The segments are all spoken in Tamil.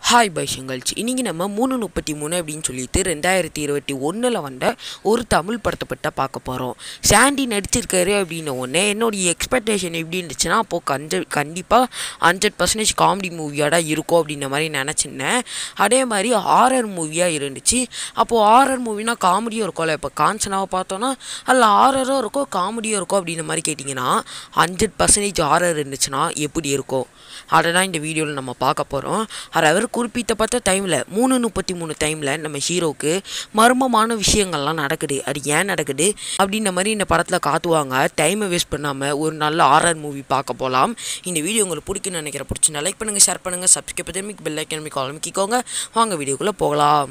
ஹாய் பை செங்கல்ஸ் இன்றைக்கி நம்ம மூணு முப்பத்தி மூணு அப்படின்னு சொல்லிட்டு ரெண்டாயிரத்தி இருபத்தி ஒன்றில் வந்த ஒரு தமிழ் படத்தை பற்றி பார்க்க போகிறோம் சாண்டி நடிச்சிருக்காரு அப்படின்ன உடனே என்னுடைய எக்ஸ்பெக்டேஷன் எப்படி இருந்துச்சுன்னா அப்போது கஞ்ச கண்டிப்பாக ஹண்ட்ரட் பர்சன்டேஜ் காமெடி மூவியாக தான் இருக்கும் அப்படின்ற மாதிரி நினச்சிருந்தேன் அதே மாதிரி ஹாரர் மூவியாக இருந்துச்சு அப்போது ஹாரர் மூவினா காமெடியும் இருக்கும்ல இப்போ காஞ்சனாவை பார்த்தோன்னா அதில் ஹாரரும் இருக்கும் காமெடியும் இருக்கும் அப்படின்ற மாதிரி கேட்டிங்கன்னா ஹண்ட்ரட் பர்சன்டேஜ் ஹாரர் இருந்துச்சுன்னா எப்படி இருக்கும் அதை தான் இந்த வீடியோவில் நம்ம பார்க்க போகிறோம் அதாவது குறிப்பிட்டப்பட்ட டைமில் மூணு முப்பத்தி மூணு டைமில் நம்ம ஹீரோவுக்கு மர்மமான விஷயங்கள்லாம் நடக்குது அது ஏன் நடக்குது அப்படின்ற மாதிரி இந்த படத்தில் காட்டுவாங்க டைமை வேஸ்ட் பண்ணாமல் ஒரு நல்ல ஹாரர் மூவி பார்க்க போகலாம் இந்த வீடியோ உங்களுக்கு பிடிக்குன்னு நினைக்கிற பிடிச்சி லைக் பண்ணுங்கள் ஷேர் பண்ணுங்கள் சப்ஸ்கிரைப் பண்ணி பெல் ஐக்கன் காலம் கிக்கோங்க வாங்க வீடியோக்குள்ளே போகலாம்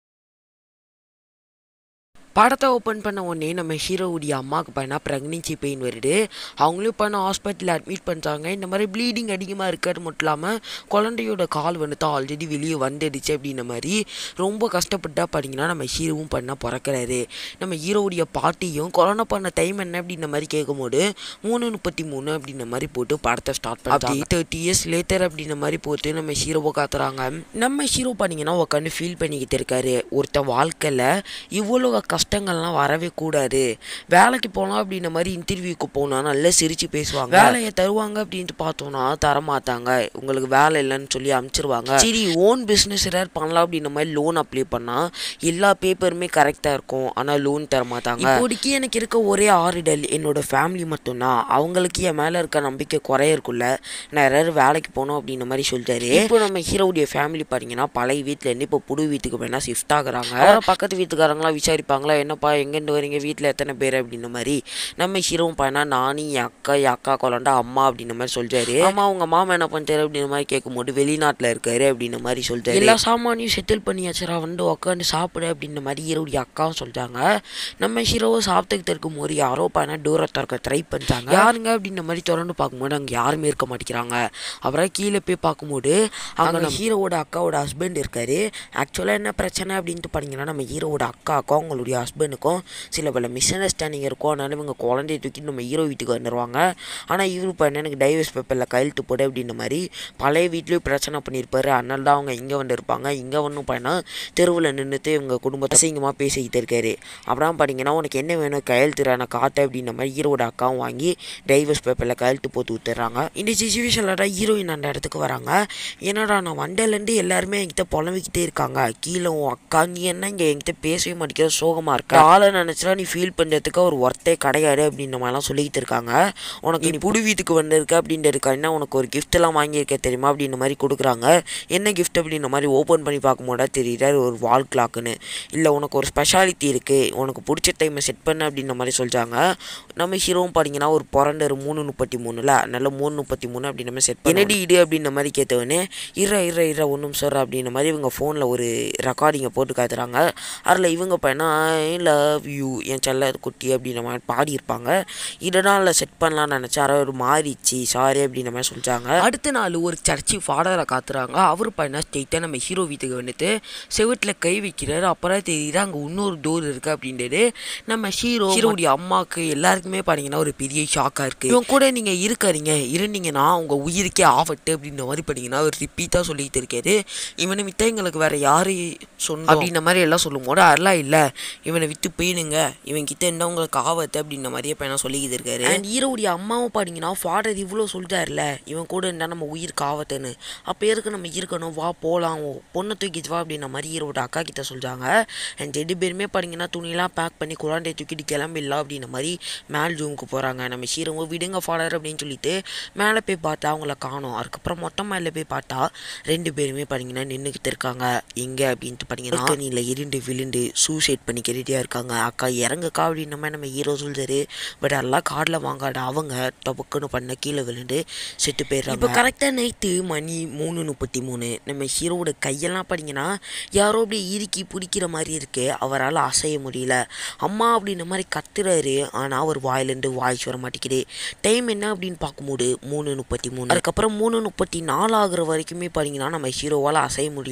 படத்தை ஓப்பன் பண்ண உடனே நம்ம ஹீரோவுடைய அம்மாவுக்கு பார்த்தா ப்ரெக்னென்சி பெயின் வருது அவங்களும் பண்ண ஹாஸ்பிட்டலில் அட்மிட் பண்ணுறாங்க இந்த மாதிரி ப்ளீடிங் அதிகமாக இருக்கிறது மட்டும் இல்லாமல் குழந்தையோட கால் வந்துட்டு ஆல்ரெடி வெளியே வந்துடுச்சு அப்படின்ற மாதிரி ரொம்ப கஷ்டப்பட்டா பார்த்தீங்கன்னா நம்ம ஹீரோவும் பண்ண பிறக்கிறாரு நம்ம ஹீரோவுடைய பாட்டியும் கொரோனா பண்ண டைம் என்ன அப்படின்ற மாதிரி கேட்கும்போது மூணு முப்பத்தி மூணு அப்படின்ற மாதிரி போட்டு படத்தை ஸ்டார்ட் பண்ணி தேர்ட்டி இயர்ஸ் லேட்டர் அப்படின்ற மாதிரி போட்டு நம்ம ஹீரோவை காத்துறாங்க நம்ம ஹீரோ பார்த்தீங்கன்னா உட்காந்து ஃபீல் பண்ணிக்கிட்டு இருக்காரு ஒருத்த வாழ்க்கையில் இவ்வளோ கஷ்டங்கள்லாம் வரவே கூடாது வேலைக்கு போனோம் அப்படின்ற மாதிரி இன்டர்வியூக்கு போனால் நல்லா சிரித்து பேசுவாங்க வேலையை தருவாங்க அப்படின்ட்டு பார்த்தோன்னா தரமாட்டாங்க உங்களுக்கு வேலை இல்லைன்னு சொல்லி அனுப்பிச்சிருவாங்க சரி ஓன் பிஸ்னஸ் ஏதாவது பண்ணலாம் அப்படின்ற மாதிரி லோன் அப்ளை பண்ணால் எல்லா பேப்பருமே கரெக்டாக இருக்கும் ஆனால் லோன் தர மாட்டாங்க இப்போதைக்கு எனக்கு இருக்க ஒரே ஆரிடல் என்னோட ஃபேமிலி மட்டும்தான் அவங்களுக்கு என் மேலே இருக்க நம்பிக்கை குறைய இருக்குல்ல நான் யாராவது வேலைக்கு போனோம் அப்படின்ற மாதிரி சொல்லிட்டாரு இப்போ நம்ம ஹீரோவுடைய ஃபேமிலி பார்த்தீங்கன்னா பழைய வீட்டிலேருந்து இப்போ புது வீட்டுக்கு வேணா ஷிஃப்ட் ஆகுறாங்க அப்புறம் பக்கத்து வீட்டுக்காரங்களாம் விசாரிப்பாங்களா என்னப்பா எங்கேருந்து வரீங்க வீட்டில் எத்தனை பேர் அப்படின்ற மாதிரி நம்ம ஹீரோவும் பையனா நானி என் அக்கா என் அக்கா குழண்டா அம்மா அப்படின்ற மாதிரி சொல்றாரு ஆமா அவங்க மாமா என்ன பண்ணிட்டாரு அப்படின்ற மாதிரி கேட்கும்போது வெளிநாட்டில் இருக்காரு அப்படின்ற மாதிரி சொல்றாரு எல்லா சாமானியும் செட்டில் பண்ணியாச்சுரா வந்து உட்காந்து சாப்பிடு அப்படின்ற மாதிரி ஹீரோடைய அக்காவும் சொல்றாங்க நம்ம ஹீரோவை சாப்பிட்டுக்கிட்டு இருக்கும்போது யாரோ பையனா டோரை திறக்க ட்ரை பண்ணிட்டாங்க யாருங்க அப்படின்ற மாதிரி திறந்து பார்க்கும்போது அங்கே யாருமே இருக்க மாட்டேங்கிறாங்க அப்புறம் கீழே போய் பார்க்கும்போது அங்கே நம்ம ஹீரோவோட அக்காவோட ஹஸ்பண்ட் இருக்காரு ஆக்சுவலாக என்ன பிரச்சனை அப்படின்ட்டு பார்த்தீங்கன்னா நம்ம ஹீரோவோட அக்காவுக்கும் அவங்களுடைய ஹஸ்பண்டுக்கும் சில பல மிஸ் அண்டர்ஸ்டாண்டிங் இருக்கும் அதனால இவங்க குழந்தைய தூக்கி நம்ம ஹீரோ வீட்டுக்கு வந்துடுவாங்க ஆனால் இவரு இப்போ எனக்கு டைவர்ஸ் பேப்பரில் கையெழுத்து போடு அப்படின்ற மாதிரி பழைய வீட்லேயும் பிரச்சனை பண்ணியிருப்பாரு அதனால தான் அவங்க இங்கே வந்து இருப்பாங்க இங்கே ஒன்றும் பண்ணா தெருவில் நின்றுட்டு இவங்க குடும்பத்தை அசிங்கமாக பேசிக்கிட்டு இருக்காரு அப்புறம் பார்த்தீங்கன்னா உனக்கு என்ன வேணும் கையெழுத்துற நான் காட்டு அப்படின்ற மாதிரி ஹீரோட அக்காவும் வாங்கி டைவர்ஸ் பேப்பரில் கையெழுத்து போட்டு விட்டுறாங்க இந்த சுச்சுவேஷனில் தான் ஹீரோயின் அந்த இடத்துக்கு வராங்க என்னடா நான் வண்டேலேருந்து எல்லாருமே என்கிட்ட புலம்பிக்கிட்டே இருக்காங்க கீழே உன் அக்கா நீ என்ன இங்கே என்கிட்ட பேசவே மாட்டேங்கிற சோகமாக இருக்க ஆளை நினச்சா நீ ஃபீல் பண்ணுறதுக்கு ஒரு ஒர்த்தே கிடையாது அப்படின்ற மாதிரிலாம் சொல்லிக்கிட்டு இருக்காங்க உனக்கு நீ புது வீட்டுக்கு வந்திருக்க அப்படின்ட்டு என்ன உனக்கு ஒரு கிஃப்ட்லாம் வாங்கியிருக்க தெரியுமா அப்படின்ற மாதிரி கொடுக்குறாங்க என்ன கிஃப்ட் அப்படின்ற மாதிரி ஓப்பன் பண்ணி பார்க்கும்போது தெரியுது ஒரு வால் கிளாக்குன்னு இல்லை உனக்கு ஒரு ஸ்பெஷாலிட்டி இருக்குது உனக்கு பிடிச்ச டைமை செட் பண்ண அப்படின்ற மாதிரி சொல்லிட்டாங்க நம்ம ஹீரோவும் பார்த்தீங்கன்னா ஒரு பிறந்த மூணு முப்பத்தி மூணுல அதனால மூணு முப்பத்தி மூணு அப்படின்ற மாதிரி செட் என்னடி இடு அப்படின்ற மாதிரி கேட்டவொடனே இற இற இற ஒன்றும் சொல்கிற அப்படின்ற மாதிரி இவங்க ஃபோனில் ஒரு ரெக்கார்டிங்கை போட்டு காத்துறாங்க அதில் இவங்க பையனா ஐ லவ் யூ என் செல்ல குட்டி அப்படின்ற மாதிரி பாடியிருப்பாங்க இதனால் செட் பண்ணலாம்னு நினச்சா ஒரு மாறிச்சு சாரி அப்படின்ற மாதிரி சொல்லிட்டாங்க அடுத்த நாள் ஒரு சர்ச்சு ஃபாடரை காத்துறாங்க அவர் பையனா ஸ்ட்ரெயிட்டாக நம்ம ஹீரோ வீட்டுக்கு வந்துட்டு செவத்தில் கை வைக்கிறாரு அப்புறம் தெரியுது அங்கே இன்னொரு டோர் இருக்குது அப்படின்றது நம்ம ஹீரோ ஹீரோடைய அம்மாவுக்கு எல்லாருக்குமே பார்த்தீங்கன்னா ஒரு பெரிய ஷாக்காக இருக்குது இவங்க கூட நீங்கள் இருக்காருங்க இருந்தீங்கன்னா உங்கள் உயிருக்கே ஆபத்து அப்படின்ற மாதிரி பார்த்தீங்கன்னா அவர் ரிப்பீட்டாக சொல்லிட்டு இருக்காரு இவனை விட்டா எங்களுக்கு வேற யாரு சொன்னோம் அப்படின்ற மாதிரி எல்லாம் சொல்லும்போது அதெல்லாம் இல்லை இவனை விட்டு போயிடுங்க இவன் கிட்ட என்ன உங்களுக்கு ஆபத்து அப்படின்ற மாதிரியே பையனா சொல்லிக்கிட்டு இருக்காரு அண்ட் ஹீரோடைய அம்மாவும் பார்த்தீங்கன்னா ஃபாதர் இவ்வளோ சொல்லிட்டாருல இவன் கூட இருந்தால் நம்ம உயிருக்கு ஆபத்துன்னு அப்போ எதுக்கு நம்ம இருக்கணும் வா போகலாம் பொண்ணை தூக்கிட்டு வா அப்படின்ற மாதிரி ஹீரோட அக்கா கிட்ட சொல்கிறாங்க அண்ட் ரெண்டு பேருமே பார்த்தீங்கன்னா துணியெல்லாம் பேக் பண்ணி குழந்தைய தூக்கிட்டு கிளம்பிடலாம் அப்படின்ற மாதிரி மேல் ரூமுக்கு போகிறாங்க நம்ம ஹீரோவை விடுங்க ஃபாதர் அப்படின்னு சொல்லிட்டு மேலே போய் பார்த்தா அவங்கள காணும் அதுக்கப்புறம் மொட்டை மேலே போய் பார்த்தா ரெண்டு பேருமே பார்த்தீங்கன்னா நின்றுக்கிட்டு இருக்காங்க எங்கே அப்படின்ட்டு பார்த்தீங்கன்னா நீல இருண்டு விழுந்து சூசைட் பண்ணிக்க ரெடியாக இருக்காங்க அக்கா இறங்குக்கா அப்படின்ற மாதிரி நம்ம ஹீரோ சொல்றாரு பட் எல்லாம் கார்டில் வாங்காட அவங்க டபக்குன்னு பண்ண கீழே விழுந்து செத்து போயிடுறாங்க இப்போ கரெக்டாக நைட்டு மணி மூணு முப்பத்தி மூணு நம்ம ஹீரோவோட கையெல்லாம் பார்த்தீங்கன்னா யாரோ அப்படி இறுக்கி பிடிக்கிற மாதிரி இருக்கு அவரால் அசைய முடியல அம்மா அப்படின்ற மாதிரி கத்துறாரு ஆனால் அவர் வாயிலேருந்து வாய்ஸ் வர மாட்டேங்குது டைம் என்ன அப்படின்னு பார்க்கும்போது மூணு முப்பத்தி மூணு அதுக்கப்புறம் மூணு முப்பத்தி நாலு ஆகுற வரைக்குமே பார்த்தீங்கன்னா நம்ம ஹீரோவால் அசைய முடியல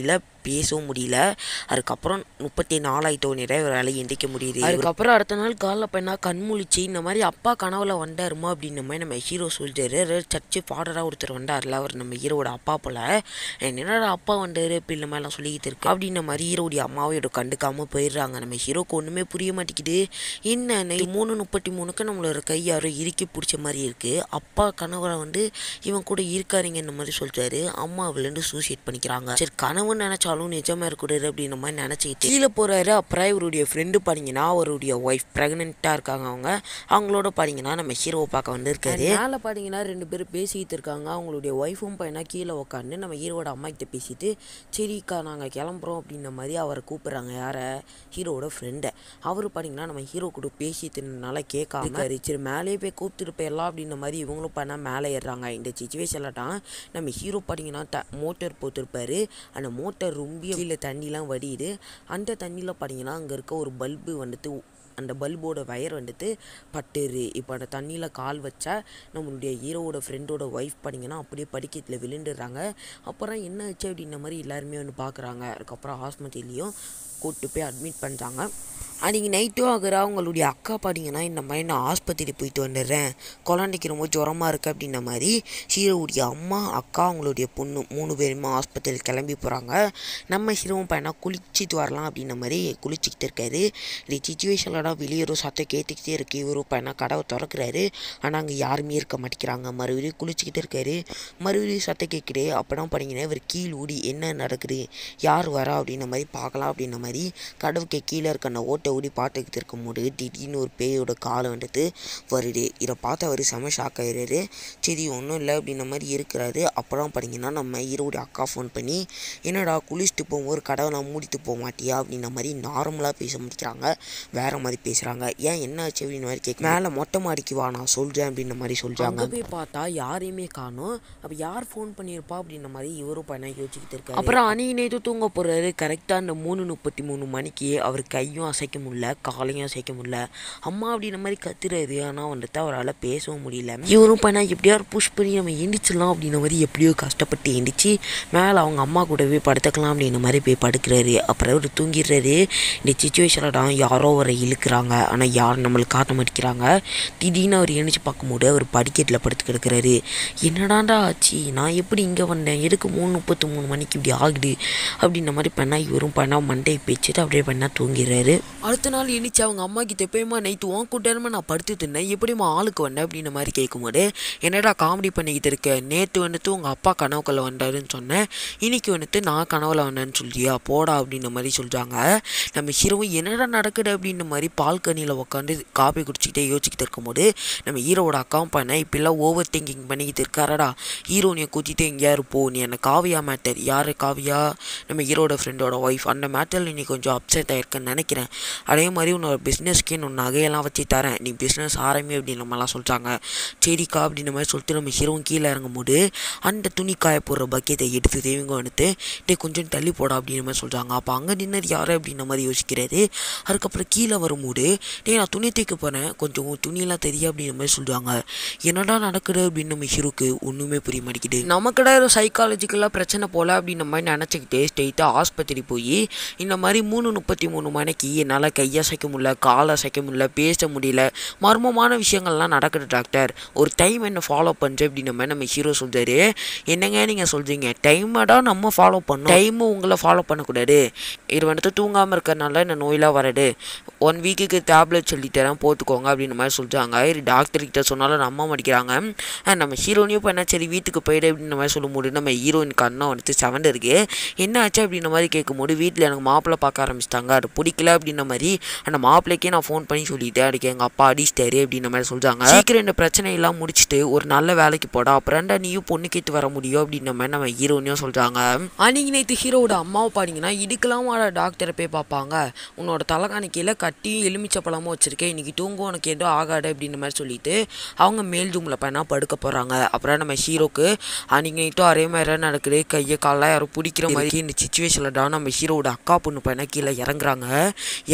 பேசவும் முடியல அதுக்கப்புறம் முப்பத்தி நாலாயிரத்தோ நிறைய இவரால் எந்திரிக்க முடியுது அதுக்கப்புறம் அடுத்த நாள் காலைல பையனா கண் முழிச்சு இந்த மாதிரி அப்பா கனவுல வந்தாருமா அப்படின்ற மாதிரி நம்ம ஹீரோ சொல்லிட்டாரு சர்ச்சு ஃபாதராக ஒருத்தர் வந்தார்ல அவர் நம்ம ஹீரோட அப்பா போல என்னடா அப்பா வந்தாரு அப்படி இந்த மாதிரிலாம் சொல்லிக்கிட்டு இருக்கு அப்படின்ற மாதிரி ஹீரோடைய அம்மாவையோட கண்டுக்காம போயிடுறாங்க நம்ம ஹீரோக்கு ஒன்றுமே புரிய மாட்டேங்குது என்ன நை- மூணு முப்பத்தி மூணுக்கு நம்மளோட கை யாரோ இறுக்கி பிடிச்ச மாதிரி இருக்கு அப்பா கணவரை வந்து இவன் கூட இருக்காருங்க இந்த மாதிரி சொல்லிட்டாரு அம்மா அவளேருந்து சூசைட் பண்ணிக்கிறாங்க சரி கனவு நினைச்சாலும் நிஜமா இருக்கக்கூடாது அப்படின்ற மாதிரி நினைச்சிக்கிட்டு கீழே போறாரு அப்புறம் இவருடைய ஃப்ரெண்டு பாத்தீங்கன்னா அவருடைய ஒய்ஃப் ப்ரெக்னெண்ட்டாக இருக்காங்க அவங்க அவங்களோட பாத்தீங்கன்னா நம்ம ஹீரோவை பார்க்க வந்திருக்காரு மேலே பாத்தீங்கன்னா ரெண்டு பேரும் பேசிக்கிட்டு இருக்காங்க அவங்களுடைய ஒய்ஃபும் பையனா கீழே உட்காந்து நம்ம ஹீரோட அம்மா கிட்ட பேசிட்டு சரிக்கா நாங்கள் கிளம்புறோம் அப்படின்ற மாதிரி அவரை கூப்பிடுறாங்க யாரை ஹீரோவோட ஃப்ரெண்டை அவர் பாத்தீங்கன்னா நம்ம ஹீரோ கூட பேசிட்டு இருந்தனால கேட்காம இருக்காரு. சரி மேலேயே போய் கூப்பிட்டுட்டு போயிடலாம் அப்படின்ற மாதிரி இவங்களும் பண்ணால் மேலே ஏறுறாங்க இந்த சுச்சுவேஷனில் தான் நம்ம ஹீரோ பார்த்தீங்கன்னா த மோட்டர் போட்டிருப்பாரு அந்த மோட்டர் ரொம்ப கீழே தண்ணிலாம் வடியுது அந்த தண்ணியில் பார்த்தீங்கன்னா அங்கே இருக்க ஒரு பல்பு வந்துட்டு அந்த பல்போட வயர் வந்துட்டு பட்டுரு இப்போ அந்த தண்ணியில் கால் வச்சா நம்மளுடைய ஹீரோவோட ஃப்ரெண்டோட ஒய்ஃப் பார்த்தீங்கன்னா அப்படியே படிக்கட்டில் விழுந்துடுறாங்க அப்புறம் என்ன ஆச்சு அப்படின்ற மாதிரி எல்லாருமே வந்து பார்க்குறாங்க அதுக்கப்புறம் ஹாஸ்பிட்டல்லையும் கூப்பிட்டு போய் அட்மிட் பண்ணிட்டாங்க அன்றைக்கி நைட்டும் ஆகிற அவங்களுடைய அக்கா பார்த்தீங்கன்னா இந்த மாதிரி நான் ஆஸ்பத்திரி போயிட்டு வந்துடுறேன் குழந்தைக்கு ரொம்ப ஜுரமாக இருக்குது அப்படின்ற மாதிரி ஹீரோவுடைய அம்மா அக்கா அவங்களுடைய பொண்ணு மூணு பேருமே ஆஸ்பத்திரி கிளம்பி போகிறாங்க நம்ம ஹீரோவும் பையனா குளிச்சுட்டு வரலாம் அப்படின்ற மாதிரி குளிச்சுக்கிட்டு இருக்காரு இந்த சுச்சுவேஷனில் வெளியேறும் சத்தம் கேட்டுக்கிட்டே இருக்கு இவரும் பையனா கதவை திறக்கிறாரு ஆனால் அங்கே யாருமே இருக்க மாட்டேங்கிறாங்க மறுபடியும் குளிச்சுக்கிட்டு இருக்காரு மறுபடியும் சத்தம் கேட்குது அப்போதான் பார்த்தீங்கன்னா இவர் கீழ் ஊடி என்ன நடக்குது யார் வரா அப்படின்ற மாதிரி பார்க்கலாம் அப்படின்ற மாதிரி கடவுக்கு கீழே இருக்க அந்த ஓட்டை ஊடி பாட்டுக்கிட்டு இருக்கும்போது திடீர்னு ஒரு பேயோட காலை வந்துட்டு வருது இதை பார்த்து அவர் செம ஷாக் ஆயிடுறாரு சரி ஒன்றும் இல்லை அப்படின்ற மாதிரி இருக்கிறாரு அப்புறம் பார்த்தீங்கன்னா நம்ம ஈரோடு அக்கா ஃபோன் பண்ணி என்னடா குளிச்சுட்டு போகும்போது கதவை நான் மூடிட்டு போக மாட்டியா அப்படின்ற மாதிரி நார்மலாக பேச முடிக்கிறாங்க வேற மாதிரி பேசுகிறாங்க ஏன் என்ன ஆச்சு அப்படின்ற மாதிரி கேட்க மேலே மொட்டை மாடிக்கு வா நான் சொல்கிறேன் அப்படின்ற மாதிரி சொல்கிறாங்க போய் பார்த்தா யாரையுமே காணும் அப்போ யார் ஃபோன் பண்ணியிருப்பா அப்படின்ற மாதிரி இவரும் பண்ண யோசிச்சுக்கிட்டு இருக்காரு அப்புறம் அன்னைக்கு நேற்று தூங்க போகிறாரு கரெக்டாக அந்த மூணு முப்பத்தி மூணு மணிக்கு அவர் கையும் அசைக்க முடியல காலையும் அசைக்க முடியல அம்மா அப்படின்ற மாதிரி கத்துறாரு ஆனால் வந்துட்டு அவரால் பேசவும் முடியல இவரும் பண்ணா எப்படியாவது புஷ் பண்ணி நம்ம எந்திரிச்சிடலாம் அப்படின்ற மாதிரி எப்படியோ கஷ்டப்பட்டு எந்திரிச்சு மேலே அவங்க அம்மா கூடவே படுத்துக்கலாம் அப்படின்ற மாதிரி போய் படுக்கிறாரு அப்புறம் அவர் தூங்கிடுறாரு இந்த சுச்சுவேஷனில் தான் யாரோ அவரை இழுக்கிறாங்க ஆனால் யாரும் நம்மளுக்கு காட்ட மாட்டேங்கிறாங்க திடீர்னு அவர் எழுந்துச்சு பார்க்கும்போது அவர் படிக்கட்டில் படுத்து கிடக்குறாரு என்னடாண்டா ஆச்சு நான் எப்படி இங்கே வந்தேன் எதுக்கு மூணு முப்பத்தி மூணு மணிக்கு இப்படி ஆகுது அப்படின்ற மாதிரி பண்ணா இவரும் பண்ணா மண்டையை பேச்சுட்டு அப்படியே பண்ணா தூங்கிடுறாரு அடுத்த நாள் எழுந்துச்சு அவங்க அம்மா கிட்ட போய்மா நைட்டு உன் கூட்டாரமா நான் படுத்துட்டு இருந்தேன் எப்படிம்மா ஆளுக்கு வந்தேன் அப்படின்ற மாதிரி கேட்கும்போது என்னடா காமெடி பண்ணிக்கிட்டு இருக்க நேற்று வந்துட்டு உங்கள் அப்பா கனவுக்குள்ள வந்தாருன்னு சொன்னேன் இன்னைக்கு வந்துட்டு நான் கனவுல வந்தேன்னு சொல்லியா போடா அப்படின்ற மாதிரி சொல்கிறாங்க நம்ம ஹீரோவும் என்னடா நடக்குது அப்படின்ற மாதிரி பால்கனியில் உட்காந்து காபி குடிச்சிக்கிட்டே யோசிச்சுக்கிட்டு இருக்கும்போது நம்ம ஹீரோவோட அக்காவும் பண்ண இப்பெல்லாம் ஓவர் திங்கிங் பண்ணிக்கிட்டு இருக்காரடா ஹீரோனியை கூட்டிகிட்டு எங்கேயா இருப்போ நீ என்ன காவியா மேட்டர் யார் காவியா நம்ம ஹீரோட ஃப்ரெண்டோட ஒய்ஃப் அந்த மேட்டரில் நீ கொஞ்சம் அப்செட் ஆயிருக்குன்னு நினைக்கிறேன் அதே மாதிரி உன்னோட பிஸ்னஸ்க்கு உன் நகையெல்லாம் வச்சு தரேன் நீ பிஸ்னஸ் ஆரம்பி அப்படின்னு நம்மலாம் சொல்லிட்டாங்க சரிக்கா அப்படின்ற மாதிரி சொல்லிட்டு நம்ம ஹீரோவும் கீழே இறங்கும்போது அந்த துணி காய போடுற பக்கெட்டை எடுத்து தேவங்க வந்துட்டு டே கொஞ்சம் தள்ளி போடா அப்படின்ற மாதிரி சொல்கிறாங்க அப்போ அங்கே நின்னர் யார் அப்படின்ற மாதிரி யோசிக்கிறாரு அதுக்கப்புறம் கீழே வரும்போது டே நான் துணி தைக்க போகிறேன் கொஞ்சம் உன் துணியெல்லாம் தெரியும் அப்படின்ற மாதிரி சொல்கிறாங்க என்னடா நடக்குது அப்படின்னு நம்ம ஹீரோக்கு ஒன்றுமே புரிய மாட்டேங்குது நமக்குடா ஏதோ சைக்காலஜிக்கலாக பிரச்சனை போல அப்படின்ற மாதிரி நினச்சிக்கிட்டே ஸ்ட்ரெயிட்டாக ஆஸ்பத்திரி போய் இந்த மாதிரி மூணு முப்பத்தி மூணு மணிக்கு என்னால் கையசைக்க முடியல கால் அசைக்க முடியல பேச முடியல மர்மமான விஷயங்கள்லாம் நடக்குது டாக்டர் ஒரு டைம் என்ன ஃபாலோ பண்ணுறேன் அப்படின்ற மாதிரி நம்ம ஹீரோ சொல்கிறாரு என்னங்க நீங்கள் சொல்கிறீங்க டைமை தான் நம்ம ஃபாலோ பண்ணணும் டைமு உங்களை ஃபாலோ பண்ணக்கூடாது இது வந்துட்டு தூங்காமல் இருக்கிறனால இந்த நோயெலாம் வருது ஒன் வீக்குக்கு டேப்லெட் சொல்லித்தரேன் போட்டுக்கோங்க அப்படின்ற மாதிரி சொல்கிறாங்க இது டாக்டர் கிட்ட சொன்னாலும் நம்ப மாட்டேங்கிறாங்க அஹ் நம்ம ஹீரோனையும் இப்போ என்ன சரி வீட்டுக்கு போயிடு அப்படின்ற மாதிரி சொல்லும்போது நம்ம ஹீரோயினுக்கு அண்ணன் வந்துட்டு செவன் இருக்கு என்ன ஆச்சு அப்படின்ற மாதிரி கேட்கும்போது வீட்டில் எனக்கு மாப்பிள்ளை பார்க்க ஆரம்பிச்சிட்டாங்க அது பிடிக்கல அப்படின்ற மாதிரி அந்த மாப்பிள்ளைக்கே நான் ஃபோன் பண்ணி சொல்லிட்டேன் அதுக்கு எங்கள் அப்பா அடிச்சிட்டாரு அப்படின்ற மாதிரி சொல்கிறாங்க சீக்கிரம் இந்த பிரச்சனையெல்லாம் முடிச்சுட்டு ஒரு நல்ல வேலைக்கு போடா அப்புறம்டா நீயும் பொண்ணு கேட்டு வர முடியும் அப்படின்ற மாதிரி நம்ம ஹீரோனையும் சொல்கிறாங்க அன்னைக்கு நேற்று ஹீரோவோட அம்மாவை பாத்தீங்கன்னா இதுக்கெல்லாம் வாடா டாக்டரை போய் பார்ப்பாங்க உன்னோட தலைகாணி கீழே கட்டி எலுமிச்சை பழமும் வச்சிருக்கேன் இன்னைக்கு தூங்க உனக்கு எதுவும் ஆகாது அப்படின்ற மாதிரி சொல்லிட்டு அவங்க மேல் ரூமில் பையனா படுக்க போகிறாங்க அப்புறம் நம்ம ஹீரோக்கு அன்னைக்கு நைட்டும் அதே மாதிரி தான் நடக்குது கையை காலெல்லாம் யாரும் பிடிக்கிற மாதிரி இந்த சுச்சுவேஷனில் தான் நம்ம ஹீரோவோட அக்கா பொண்ணு பையனா கீழே இறங்குறாங்க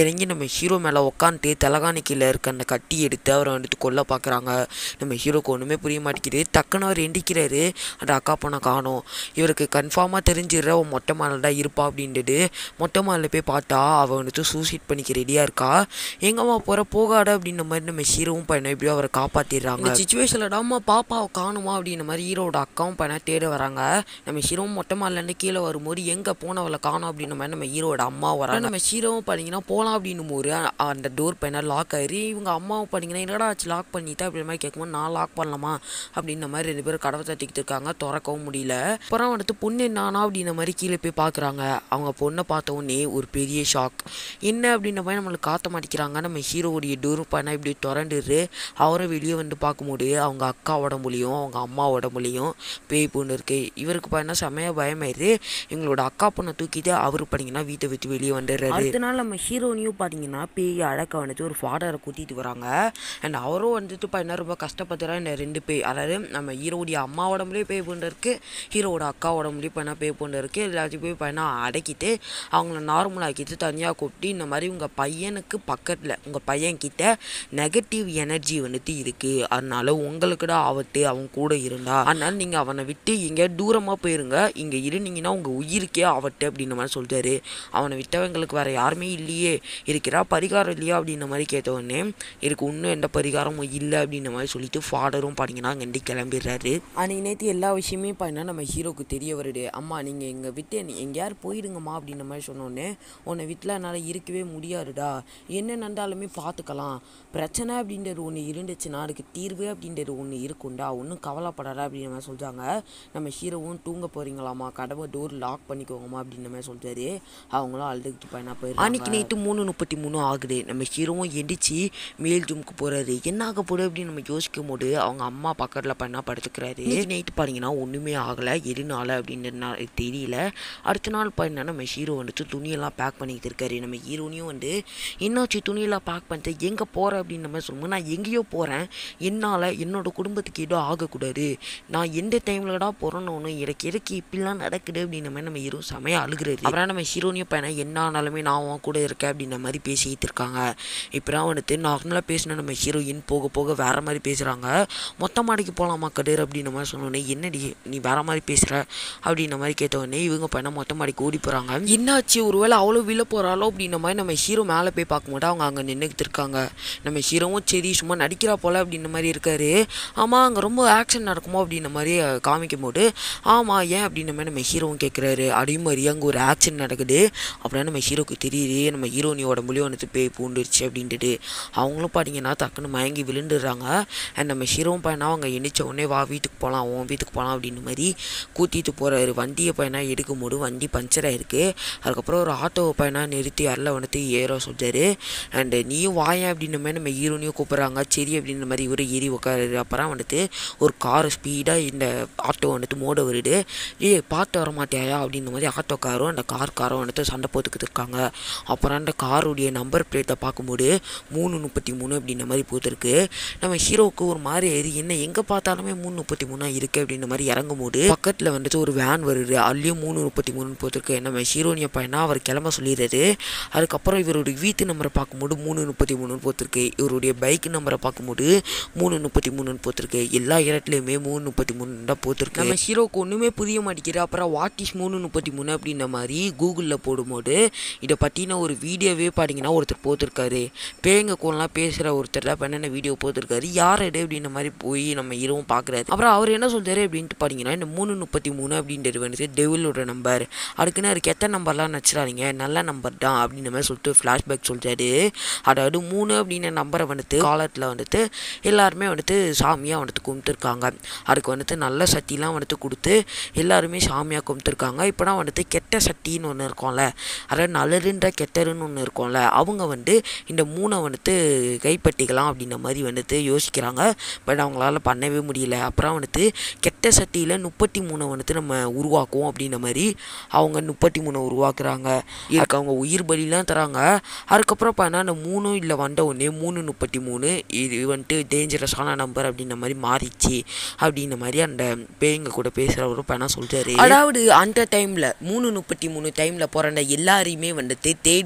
இறங்கி நம்ம ஹீரோ மேலே உட்காந்துட்டு தலகாணி கீழே இருக்க அந்த கட்டி எடுத்து அவரை வந்துட்டு கொல்ல பார்க்குறாங்க நம்ம ஹீரோக்கு ஒன்றுமே புரிய மாட்டேங்குது டக்குன்னு அவர் எண்டிக்கிறாரு அந்த அக்கா பொண்ணை காணோம் இவருக்கு கன்ஃபார்மாக தெரிஞ்சிடுற அவன் மொட்டை மாலில் தான் இருப்பா அப்படின்ட்டு மொட்டை மாலில் போய் பார்த்தா அவள் வந்துட்டு சூசைட் பண்ணிக்க ரெடியாக இருக்கா எங்கம்மா போகிற போகாட அப்படின்ற மாதிரி நம்ம ஹீரோவும் பையனை எப்படியோ அவரை காப்பாற்றிடுறாங்க இந்த சுச்சுவேஷனில் அம்மா பாப்பாவை காணுமா அப்படின்ற மாதிரி ஹீரோட அக்காவும் பையனை தேட வராங்க நம்ம ஹீரோவும் மொட்டை மாலிலேருந்து கீழே வரும்போது எங்கே போனவளை காணோம் அப்படின்ற மாதிரி நம்ம ஹீரோட அம்மா வராங்க நம்ம ஹீரோவும் பார்த்தீங்கன்னா போகலாம் அப்படின்னும் போது அ- அந்த டோர் பையனை லாக் ஆயிரு இவங்க அம்மாவும் பார்த்தீங்கன்னா என்னடா ஆச்சு லாக் பண்ணிட்டா அப்படி மாதிரி கேட்கும்போது நான் லாக் பண்ணலாமா அப்படின்ற மாதிரி ரெண்டு பேரும் கதவை தட்டிக்கிட்டு இருக்காங்க திறக்கவும் முடியல அப்புறம் வந்துட்டு பொண்ணு என்னானா அப்படின்ற மாதிரி கீழே போய் பார்க்குறாங்க அவங்க பொண்ணை பார்த்த உடனே ஒரு பெரிய ஷாக் என்ன அப்படின்ற மாதிரி நம்மளுக்கு காத்த மாட்டேங்கிறாங்க நம்ம ஹீரோவுடைய டோர் பையனை இப்படி திறந்துரு அவரும் வெளியே வந்து பார்க்கும்போது அவங்க அக்கா உடம்புலையும் அவங்க அம்மா உடம்புலையும் பேய் பொண்ணு இருக்கு இவருக்கு பார்த்தீங்கன்னா செமையாக பயமாயிரு எங்களோட அக்கா பொண்ணை தூக்கிட்டு அவரு பார்த்தீங்கன்னா வீட்டை விட்டு வெளியே வந்துடுறாரு அடுத்த நாள் நம்ம ஹீரோனியும் பார்த்தீங்கன்னா பேய் அடக்க வந்துட்டு ஒரு ஃபாதரை கூட்டிகிட்டு வராங்க அண்ட் அவரும் வந்துட்டு பார்த்தீங்கன்னா ரொம்ப கஷ்டப்படுறா இந்த ரெண்டு பேய் அதாவது நம்ம ஹீரோடைய அம்மா உடம்புலேயே பேய் பொண்ணு இருக்கு ஹீரோவோட அக்கா உடம்புலேயும் பார்த்தீங்கன்னா பேய் பொண்ணு இருக்கு எல்லாத்தையும் போய் பார்த்தீங்கன்னா அடக்கிட்டு அவங்கள நார்மல் ஆக்கிட்டு தனியாக கூப்பிட்டு இந்த மாதிரி உங்கள் பையனுக்கு பக்கத்தில் உங்கள் பையன்கிட்ட நெகட்டிவ் எனர்ஜி வந்துட்டு இருக்குது அதனால உங்களுக்கு தான் ஆபத்து அவன் கூட இருந்தா அதனால நீங்கள் அவனை விட்டு இங்கே தூரமாக போயிருங்க இங்கே இருந்தீங்கன்னா உங்கள் உயிருக்கே ஆபத்து அப்படின்ற மாதிரி சொல்லிட்டாரு அவனை விட்டவங்களுக்கு வேற யாருமே இல்லையே இருக்கிறா பரிகாரம் இல்லையா அப்படின்ற மாதிரி கேட்ட உடனே இதுக்கு இன்னும் எந்த பரிகாரமும் இல்லை அப்படின்ற மாதிரி சொல்லிட்டு ஃபாதரும் பார்த்தீங்கன்னா அங்கேருந்து கிளம்பிடுறாரு அன்னைக்கு நேற்று எல்லா விஷயமே பார்த்தீங்கன்னா நம்ம ஹீரோக்கு தெரிய வருது அம்மா நீங்கள் எங்கள் விட்டு நீ எங்கேயாரு போயிடுங்கம்மா அப்படின்ற மாதிரி சொன்னோடனே உன்னை வீட்டில் என்னால் இருக்கவே முடியாதுடா என்ன நடந்தாலுமே பார்த்துக்கலாம் பிரச்சனை அப்படின்றது ஒன்று இருந்துச்சுன்னா அதுக்கு தீர்வு அப்படின்றது ஒன்று இருக்கும்டா ஒன்றும் கவலைப்படாத அப்படின்ற மாதிரி சொல்கிறாங்க நம்ம ஹீரோவும் தூங்க போகிறீங்களாம்மா கதவை டோர் லாக் பண்ணிக்கோங்கம்மா அப்படின்ற மாதிரி சொல்லிட்டாரு அவங்களும் அழுதுகிட்டு பையனா போயிரு அன்னைக்கு நைட்டு மூணு முப்பத்தி மூணு ஆகுது நம்ம ஹீரோவும் எந்திரிச்சு மேல் ஜூமுக்கு போகிறாரு என்ன ஆக போகுது அப்படின்னு நம்ம யோசிக்கும் போது அவங்க அம்மா பக்கத்தில் பையனா படுத்துக்கிறாரு நைட்டு பார்த்தீங்கன்னா ஒன்றுமே ஆகலை எதுனால அப்படின்னு நான் தெரியல அடுத்த நாள் பார்த்தீங்கன்னா நம்ம ஹீரோ வந்துட்டு துணியெல்லாம் பேக் பண்ணிக்கிட்டு இருக்காரு நம்ம ஹீரோனையும் வந்து என்னாச்சு துணியெல்லாம் பேக் பண்ணிட்டு எங்கே போகிற அப்படின்ற மாதிரி சொல்லும்போது நான் எங்கேயோ போகிறேன் என்னால் என்னோட குடும்பத்துக்கு ஏதோ ஆகக்கூடாது நான் எந்த டைம்லடா பிறந்தோன்னு எனக்கு எதுக்கு இப்படிலாம் நடக்குது அப்படின்ற மாதிரி நம்ம ஹீரோ செமையாக அழுகுறாரு அப்புறம் நம்ம ஹீரோனையும் பையனை என்ன ஆனாலுமே நான் உன் கூட இருக்கேன் அப்படின்ற மாதிரி பேசிக்கிட்டு இருக்காங்க இப்போதான் வந்துட்டு நார்மலாக பேசின நம்ம ஹீரோயின் போக போக வேற மாதிரி பேசுகிறாங்க மொத்த மாடிக்கு போகலாமா கதிர் அப்படின்ற மாதிரி சொன்னோடனே என்னடி நீ வேற மாதிரி பேசுகிற அப்படின்ற மாதிரி கேட்ட உடனே இவங்க பையனை மொத்த மாடிக்கு ஓடி போகிறாங்க என்னாச்சு ஒருவேளை அவ்வளோ விழ போகிறாளோ அப்படின்ற மாதிரி நம்ம ஹீரோ மேலே போய் பார்க்கும்போது அவங்க அங்கே நின்றுக்கிட்டு இருக்காங்க நம்ம ஹீரோவும் சரி சும்மா நடிக்கிறா போல அப்படின்ற மாதிரி இருக்காரு ஆமாம் அங்கே ரொம்ப ஆக்ஷன் நடக்குமோ அப்படின்ற மாதிரி அஹ், காமிக்கும் போது ஆமாம் ஏன் அப்படின்ற மாதிரி நம்ம ஹீரோவும் கேட்குறாரு அதே மாதிரி அங்கே ஒரு ஆக்ஷன் நடக்குது அப்படின்னா நம்ம ஹீரோக்கு தெரியுது நம்ம ஹீரோனியோட மொழியும் வந்துட்டு பேய் பூண்டுருச்சு அப்படின்ட்டு அவங்களும் பார்த்தீங்கன்னா டக்குன்னு மயங்கி விழுந்துடுறாங்க அண்ட் நம்ம ஹீரோவும் பையனா அவங்க எந்திரிச்ச உடனே வா வீட்டுக்கு போகலாம் உன் வீட்டுக்கு போகலாம் அப்படின்ற மாதிரி கூட்டிகிட்டு போகிறாரு வண்டியை பையனா எடுக்கும் போது வண்டி பஞ்சர் ஆயிருக்கு அதுக்கப்புறம் ஒரு ஆட்டோ பையனா நிறுத்தி அதில் வந்துட்டு ஏற சொல்றாரு அண்டு நீயும் வாயேன் அப்படின்ற மாதிரி நம்ம ஹீரோனையும் கூப்பிட்றாங்க சரி அப்படின்ற மாதிரி இவரு ஏறி உட்காருது அப்புறம் வந்துட்டு ஒரு கார் ஸ்பீடாக இந்த ஆட்டோ வந்துட்டு மோட வருது ஏய் பார்த்து வர மாட்டியாயா அப்படின்ற மாதிரி ஆட்டோக்காரும் அந்த கார் காரும் வந்துட்டு சண்டை போட்டுக்கிட்டு இருக்காங்க அப்புறம் அந்த காருடைய நம்பர் பிளேட்டை பார்க்கும்போது மூணு முப்பத்தி மூணு அப்படின்ற மாதிரி போத்திருக்கு நம்ம ஹீரோவுக்கு ஒரு மாதிரி ஏறி என்ன எங்கே பார்த்தாலுமே மூணு முப்பத்தி மூணா இருக்கு அப்படின்ற மாதிரி இறங்கும் போது பக்கத்தில் வந்துட்டு ஒரு வேன் வருது அதுலேயும் மூணு முப்பத்தி மூணுன்னு போத்திருக்கு நம்ம ஹீரோனிய பையனா அவர் கிளம்ப சொல்லிடுறாரு அதுக்கப்புறம் இவருடைய வீட்டு நம்பரை பார்க்கும்போது மூணு முப்பத்தி மூணுன்னு போத்திருக்கு இவருடைய பைக் நம்பரை பார்க்கும்போது மூணு முப்பத்தி மூணுன்னு போத்திருக்கு எல்லா இடத்துலையுமே மூணு முப்பத்தி மூணு தான் போத்திருக்கு நம்ம ஹீரோக்கு ஒன்றுமே புரிய மாட்டேங்குது அப்புறம் வாட் இஸ் மூணு முப்பத்தி மூணு அப்படின்ற மாதிரி கூகுளில் போடும்போது இதை பற்றின ஒரு வீடியோவே பார்த்தீங்கன்னா ஒருத்தர் போத்திருக்காரு பேங்க கோலாம் பேசுகிற ஒருத்தர் தான் பண்ண வீடியோ போத்திருக்காரு யார் இது அப்படின்ற மாதிரி போய் நம்ம ஹீரோவும் பார்க்குறாரு அப்புறம் அவர் என்ன சொல்றாரு அப்படின்ட்டு பார்த்தீங்கன்னா இந்த மூணு முப்பத்தி மூணு அப்படின்றது வந்துட்டு டெவிலோட நம்பர் அதுக்குன்னு அதுக்கு எத்தனை நம்பர்லாம் நச்சுறாதீங்க நல்ல நம்பர் தான் அப்படின்ற மாதிரி சொல்லிட்டு ஃப்ளாஷ்பேக் சொல்றாரு அதாவது மூணு அப்படின்ற நம்பரை வந்துட்டு காலத்தில் வந்துட்டு எல்லாருமே வந்துட்டு சாமியாக வந்துட்டு கும்பிட்டுருக்காங்க அதுக்கு வந்துட்டு நல்ல சக்திலாம் வந்துட்டு கொடுத்து எல்லாருமே சாமியாக கும்பிட்டுருக்காங்க இப்போனா வந்துட்டு கெட்ட சக்தின்னு ஒன்று இருக்கும்ல அதாவது நல்லதுன்ற கெட்டதுன்னு ஒன்று இருக்கும்ல அவங்க வந்து இந்த மூணை வந்துட்டு கைப்பற்றிக்கலாம் அப்படின்ற மாதிரி வந்துட்டு யோசிக்கிறாங்க பட் அவங்களால பண்ணவே முடியல அப்புறம் வந்துட்டு கெட்ட சக்தியில் முப்பத்தி மூணை வந்துட்டு நம்ம உருவாக்குவோம் அப்படின்ற மாதிரி அவங்க முப்பத்தி மூணை உருவாக்குறாங்க இதுக்கு அவங்க உயிர் பலிலாம் தராங்க அதுக்கப்புறம் பார்த்தா அந்த மூணும் இல்லை வந்த உடனே மூணு முப்பத்தி மூணு இது வந்துட்டு டேஞ்சரஸான நம்பர் அப்படின்ற மாதிரி மாறிச்சு அப்படின்ற மாதிரி அந்த பேய்ங்க கூட பேசுகிறவரும் பண்ண சொல்றாரு அதாவது அந்த டைமில் மூணு முப்பத்தி மூணு டைமில் பிறந்த எல்லாரையுமே வந்துட்டு தேடி தேடி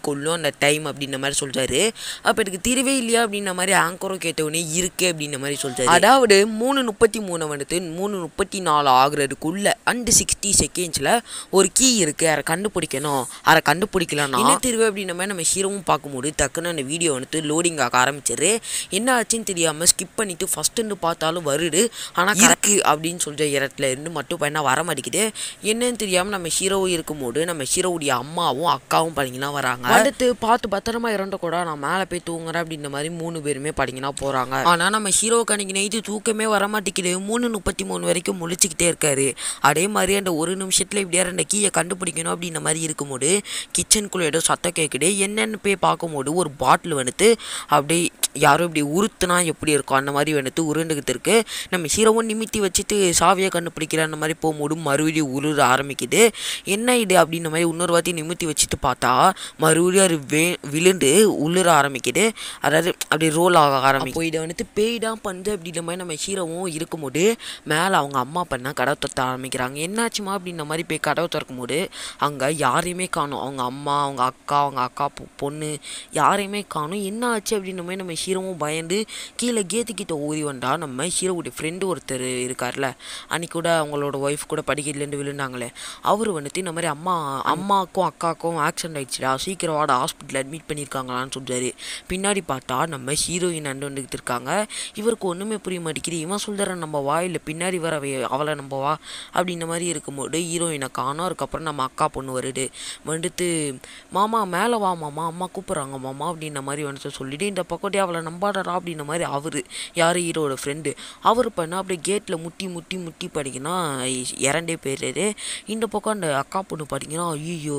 கொள்ளும் அந்த டைம் அப்படின்ற மாதிரி சொல்கிறாரு அப்போ எனக்கு திருவே இல்லையா அப்படின்ற மாதிரி ஆங்கரும் கேட்டவுடனே இருக்கு அப்படின்ற மாதிரி சொல்கிறாரு அதாவது மூணு முப்பத்தி மூணு வந்துட்டு மூணு முப்பத்தி நாலு ஆகுறதுக்குள்ள அண்டு சிக்ஸ்டி செகண்ட்ஸில் ஒரு கீ இருக்குது அதை கண்டுபிடிக்கணும் அதை கண்டுபிடிக்கலன்னா என்ன திருவே அப்படின்ற மாதிரி நம்ம ஹீரோவும் பார்க்கும்போது டக்குன்னு அந்த வீடியோ வந்துட்டு லோடிங் ஆக ஆரம்பிச்சிரு என்ன ஆச்சுன்னு தெரியாமல் ஸ்கிப் பண்ணிட்டு ஃபஸ்ட்டு பார்த்தாலும் வருது ஆனால் இருக்கு அப்படின்னு சொல்கிற இடத்துல இருந்து மட்டும் பண்ண வர மாட்டேங்குது என்னன்னு தெரியாமல் நம்ம ஹீரோவும் இருக்கும்போது நம்ம ஹீரோவுடைய அம்மாவும் அக்காவும் பார்த்தீங்கன்னா வராங்க அடுத்து பார்த்து பத்திரமா இறண்ட கூட நான் மேலே போய் தூங்குறேன் அப்படின்ற மாதிரி மூணு பேருமே பார்த்தீங்கன்னா போகிறாங்க ஆனால் நம்ம ஹீரோவுக்கு அன்னைக்கு நைட்டு தூக்கமே வர மாட்டேங்குது மூணு முப்பத்தி மூணு வரைக்கும் முழிச்சுக்கிட்டே இருக்காரு அதே மாதிரி அந்த ஒரு நிமிஷத்தில் இப்படியா அந்த கீயை கண்டுபிடிக்கணும் அப்படின்ற மாதிரி இருக்கும்போது கிச்சனுக்குள்ளே ஏதோ சத்தம் கேட்குது என்னன்னு போய் பார்க்கும்போது ஒரு பாட்டில் வந்துட்டு அப்படியே யாரும் இப்படி உருத்துனா எப்படி இருக்கும் அந்த மாதிரி வந்துட்டு உருண்டுக்கிட்டு இருக்கு நம்ம ஹீரோவும் நிமித்தி வச்சுட்டு சாவியை கண்டுபிடிக்கிற அந்த மாதிரி போகும்போது மறுபடியும் உருள ஆரம்பிக்குது என்ன இது அப்படின்ற மாதிரி இன்னொரு வாட்டி நிமித்தி வச்சுட்டு பார்த்தா மறுபடியும் அது வே விழுந்து உளுர ஆரம்பிக்குது அதாவது அப்படி ரோல் ஆக ஆரம்பிக்கும் இதை வந்துட்டு பேய் தான் பண்ணுது அப்படின்ற மாதிரி நம்ம ஹீரோவும் இருக்கும்போது மேலே அவங்க அம்மா பண்ண கதவை தொத்த ஆரம்பிக்கிறாங்க என்னாச்சுமா அப்படின்ற மாதிரி போய் கதவை திறக்கும் போது அங்கே யாரையுமே காணும் அவங்க அம்மா அவங்க அக்கா அவங்க அக்கா பொ- பொண்ணு யாரையுமே காணும் என்ன ஆச்சு அப்படின்ற மாதிரி நம்ம ஹீரோவும் பயந்து கீழே கேத்துக்கிட்ட ஓடி வந்தா நம்ம ஹீரோவுடைய ஃப்ரெண்டு ஒருத்தர் இருக்கார்ல அன்னைக்கு கூட அவங்களோட ஒய்ஃப் கூட படிக்கட்டுலேருந்து விழுந்தாங்களே அவர் வந்துட்டு இந்த மாதிரி அம்மா அம்மாக்கும் அக்காக்கும் ஆக்சிடென்ட் ஆயிடுச்சுடா சீக்கிரம் வாட ஹாஸ்பிட்டல் அட்மிட் பண்ணியிருக்காங்களான்னு சொல்றாரு பின்னாடி பார்த்தா நம்ம ஹீரோயின் அண்டு வந்துக்கிட்டு இருக்காங்க இவருக்கு ஒன்றுமே புரிய மாட்டேங்குது இவன் சொல்கிற நம்ம வா இல்லை பின்னாடி வர அவ- அவளை நம்ம வா அப்படின்ற மாதிரி இருக்கும்போது ஹீரோயினை காணோம் அதுக்கப்புறம் நம்ம அக்கா பொண்ணு வருது வந்துட்டு மாமா மேலே வா மாமா அம்மா கூப்பிட்றாங்க மாமா அப்படின்ற மாதிரி வந்துட்டு சொல்லிட்டு இந்த பக்கத்தே அவளை நம்பாடறா அப்படின்ற மாதிரி அவர் யார் ஹீரோட ஃப்ரெண்டு அவர் பண்ண அப்படியே கேட்டில் முட்டி முட்டி முட்டி படிக்கணும் இறண்டே போயிடுறாரு இந்த பக்கம் அந்த அக்கா பொண்ணு படிக்கணும் ஐயோ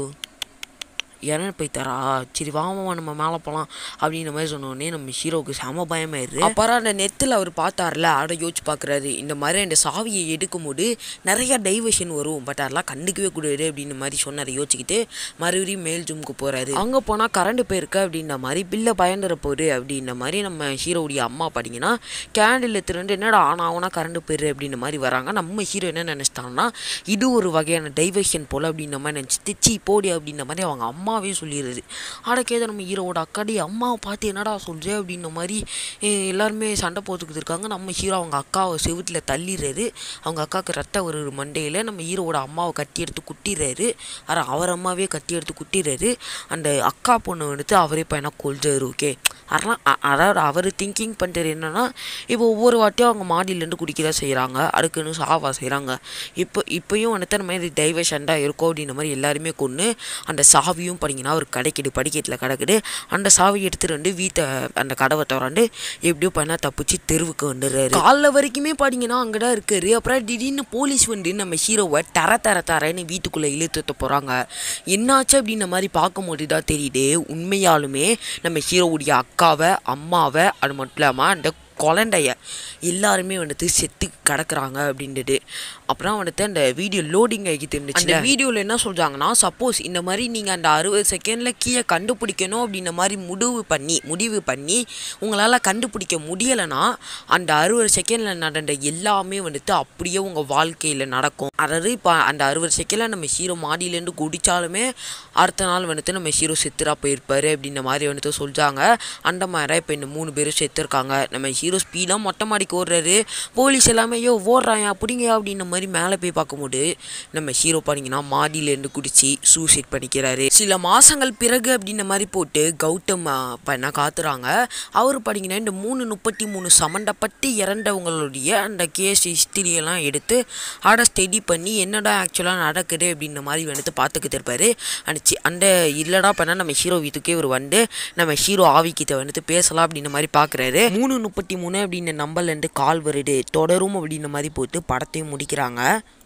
இறந்து போய்த்தாரா சரி வாமாமா நம்ம மேலே போகலாம் அப்படின்ற மாதிரி சொன்னோடனே நம்ம ஹீரோவுக்கு செம பயமாயிடுது அப்புறம் அந்த நெத்தில் அவர் பார்த்தார்ல அதை யோசிச்சு பார்க்குறாரு இந்த மாதிரி அந்த சாவியை எடுக்கும்போது நிறைய டைவர்ஷன் வரும் பட் அதெல்லாம் கண்டுக்கவே கூடாது அப்படின்ற மாதிரி சொன்னார் யோசிச்சுக்கிட்டு மறுபடியும் மேல் ஜூமுக்கு போகிறாரு அங்கே போனால் கரண்ட் போயிருக்கு அப்படின்ற மாதிரி பில்லை பயந்துற போகுது அப்படின்ற மாதிரி நம்ம ஹீரோவுடைய அம்மா பார்த்தீங்கன்னா கேண்டில் எடுத்துட்டு என்னடா ஆனா ஆனா கரண்ட் போயிரு அப்படின்ற மாதிரி வராங்க நம்ம ஹீரோ என்ன நினச்சிட்டாங்கன்னா இது ஒரு வகையான டைவர்ஷன் போல் அப்படின்ற மாதிரி நினச்சிட்டு சீ போடி அப்படின்ற மாதிரி அவங்க அம்மாவே சொல்லிடுறது அடக்கேத நம்ம ஹீரோவோட அக்காடி அம்மாவை பார்த்து என்னடா சொல்கிற அப்படின்ற மாதிரி eh, எல்லாருமே சண்டை போட்டுக்கிட்டு இருக்காங்க நம்ம ஹீரோ அவங்க அக்காவை செவுட்டில் தள்ளிடுறாரு அவங்க அக்காவுக்கு ரத்த ஒரு மண்டையில் நம்ம ஹீரோவோட அம்மாவை கட்டி எடுத்து குட்டிடுறாரு அரை அவர் அம்மாவே கட்டி எடுத்து குட்டிடுறாரு அந்த அக்கா பொண்ணு வந்துட்டு அவரே பையனா கொள்றாரு ஓகே அதெல்லாம் அ- அதாவது அவர் திங்கிங் பண்ணுறது என்னன்னா இப்போ ஒவ்வொரு வாட்டியும் அவங்க மாடியிலேருந்து குடிக்க தான் செய்கிறாங்க அடுக்குன்னு சாவா செய்கிறாங்க இப்போ இப்போயும் வந்துட்டு அந்த மாதிரி டைவர்ஷன் தான் இருக்கும் அப்படின்ற மாதிரி எல்லாருமே கொண்டு அந்த சாவியும் படிங்கன்னா அவர் கடைக்கிடு படிக்கட்டில் கிடக்குது அந்த சாவி எடுத்துட்டு வந்து வீட்டை அந்த கதவை திறந்து எப்படியோ பண்ணா தப்பிச்சு தெருவுக்கு வந்துடுறாரு காலைல வரைக்குமே பாத்தீங்கன்னா அங்கே தான் இருக்காரு அப்புறம் திடீர்னு போலீஸ் வந்து நம்ம ஹீரோவை தர தர தரன்னு வீட்டுக்குள்ளே இழுத்துட்டு போகிறாங்க என்னாச்சு அப்படின்ற மாதிரி பார்க்கும்போது தான் தெரியுது உண்மையாலுமே நம்ம ஹீரோவுடைய அக்காவை அம்மாவை அது மட்டும் இல்லாமல் அந்த குழந்தைய எல்லாருமே வந்துட்டு செத்து கிடக்குறாங்க அப்படின்றது அப்புறம் வந்துட்டு அந்த வீடியோ லோடிங் ஆகிட்டு இருந்துச்சு அந்த வீடியோவில் என்ன சொல்கிறாங்கன்னா சப்போஸ் இந்த மாதிரி நீங்கள் அந்த அறுபது செகண்டில் கீழே கண்டுபிடிக்கணும் அப்படின்ற மாதிரி முடிவு பண்ணி முடிவு பண்ணி உங்களால் கண்டுபிடிக்க முடியலைன்னா அந்த அறுபது செகண்டில் நடந்த எல்லாமே வந்துட்டு அப்படியே உங்கள் வாழ்க்கையில் நடக்கும் அதாவது இப்போ அந்த அறுபது செகண்டில் நம்ம ஹீரோ மாடியிலேருந்து குடித்தாலுமே அடுத்த நாள் வந்துட்டு நம்ம ஹீரோ செத்துரா போயிருப்பாரு அப்படின்ற மாதிரி வந்துட்டு சொல்கிறாங்க அந்த மாதிரி இப்போ இந்த மூணு பேரும் செத்துருக்காங்க நம்ம ஹீரோ ஸ்பீடாக மொட்டை மாடிக்கு ஓடுறாரு போலீஸ் எல்லாமே ஐயோ ஓடுறான் அப்படிங்க அப்படின்ற மாதிரி மேலே போய் பார்க்கும்போது நம்ம ஹீரோ பார்த்தீங்கன்னா மாடியிலேருந்து குடிச்சு சூசைட் பண்ணிக்கிறாரு சில மாதங்கள் பிறகு அப்படின்ற மாதிரி போட்டு கௌதம் ஆ, பண்ண காத்துறாங்க அவர் பார்த்தீங்கன்னா இந்த மூணு முப்பத்தி மூணு சம்மந்தப்பட்டு இறந்தவங்களுடைய அந்த கேஸ் ஹிஸ்டரியெல்லாம் எடுத்து அதை ஸ்டடி பண்ணி என்னடா ஆக்சுவலாக நடக்குது அப்படின்ற மாதிரி வந்துட்டு பார்த்துக்கிட்டு இருப்பாரு அந்த சி- அந்த இல்லடா பண்ண நம்ம ஹீரோ வீட்டுக்கே இவர் வந்து நம்ம ஹீரோ ஆவிக்கிட்ட வந்துட்டு பேசலாம் அப்படின்ற மாதிரி பார்க்குறாரு மூணு முப்பத்தி மூணு அப்படின்ற நம்பர்லேருந்து கால் வருது தொடரும் அப்படின்ற மாதிரி போட்டு படத்தையும் முடிக்கிறாங்க